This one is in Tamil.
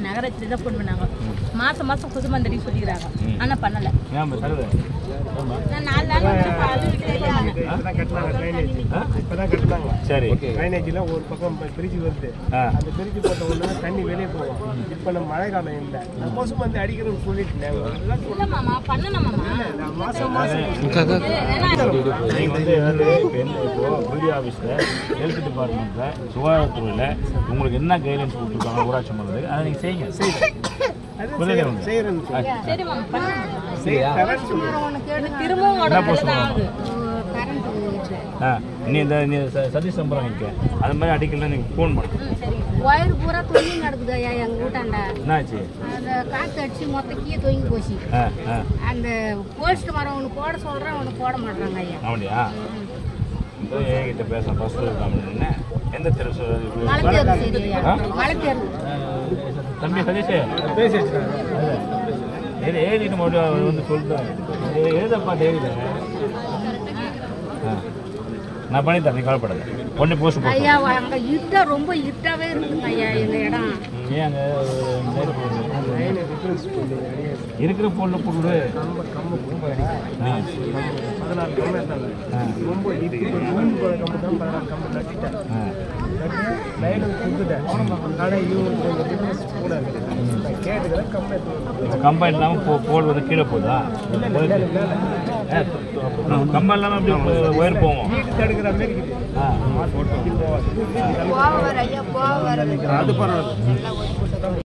நகராட்சி தான் ஃபோன் பண்ணாங்க மாசம் மாசம் கொசு மந்தடி சொல்லிக்கிறாங்க ஆனா பண்ணல ஏன் சரது நான் நாலு நாள் வந்து பால் விற்கிறேன் இப்பதான் கட்டினாங்க ட்ரைனேஜ் இப்பதான் கட்டினாங்க சரி ட்ரைனேஜ்ல ஒரு பக்கம் பிரிச்சு வருது ஆ அந்த பிரிச்சு போட்ட உடனே தண்ணி வெளியே போகும் இப்ப நம்ம மழை காலம் இல்லை நான் கொசு வந்து அடிக்கிறேன்னு சொல்லிட்டு எல்லாம் இல்ல மாமா பண்ணணும் மாமா நான் மாசம் மாசம் ஏன்னா நீங்கள் வந்து ஏதாவது இப்போ என்ன இப்போ பிடி ஆஃபீஸில் ஹெல்த் டிபார்ட்மெண்ட்டில் சுகாதாரத்துறையில் உங்களுக்கு என்ன கைட்லைன்ஸ் கொடுத்துருக்காங்க ஊராட்சி மன்றத்துக்கு அதை நீங்கள் செய்யுங்க அது புரியல செய்யறேன் உங்களுக்கு? செய்யறேன்னு சொல்லு. சரி மாமா பண்ணுங்க தரேன்னு சொல்லு. திரும்பவும் என்ன உடம்பு போஸ்ட் தான் ஆகுது ஆ நீ இந்த நீ ச- சதீஷ் நம்புறாங்க இருக்கு அது மாதிரி அடிக்கல நீங்கள் ஃபோன் பண்ணு ம், சரி ஒயர் பூரா தொங்கி நடக்குது ஐயா எங்கள் வீட்டாண்ட என்னாச்சு அந்த காற்று அடிச்சு மொத்த கீழே தொங்கி போச்சு ஆ ஆ அந்த போஸ்ட் மரம் ஒன்று போட சொல்கிறேன் ஒன்று போட மாட்டாங்க ஐயா அப்படியா இப்போ என்கிட்ட பேச ஃபர்ஸ்ட் அப்படின்னு எந்த தெரு சொல்~ மழை தேர்வு சரி ஐயா ஆ? மழை தேர்வு தம்பி சதீஷ் பேசி வச்சுருக்காங்க எழு எழுதிட்டு மட்டும் அவர் வந்து சொல்லிட்டாங்க எழுதப்பா டெய்லியில் ஆ நான் பண்ணி தரேன் நீ கவலைப்படாத ஒன்று போஸ்ட் போட்டு ஐயா அங்கே இருட்டா ரொம்ப இருட்டாவே இருக்குங்க ஐயா எங்கள் இடம் ஏன் அங்கே டிஃபரன்ஸ் பண்ணி அடியே இருக்கிற பொருள் போட்டு கம்ப கம்பு ரொம்ப அடிக்கும் பதினாறு கம்பு எடுத்தாங்க ரொம்ப இடிக்கு மூணு போல கம்பு தான் பதினாறு கம்பு நட்டிட்டேன் லைனுக்கு கொடுத்துட்டேன் ஆனால் இவங்களுக்கு கொஞ்சம் டிஃபரன்ஸ் கூட இருக்குது நான் கேட்டுக்கிறேன் கம்பு எடுத்து கம்பம் இல்லாமல் போ போல் வந்து கீழே போகுதா ஏ, கம்பம் இல்லாமல் அப்படி ஒயர் போவோம் வீட்டு தடுக்கிற மாதிரி இருக்குது ஆ இப்படி போகாது போவார் ஐயா போவார் அது பரவாயில்ல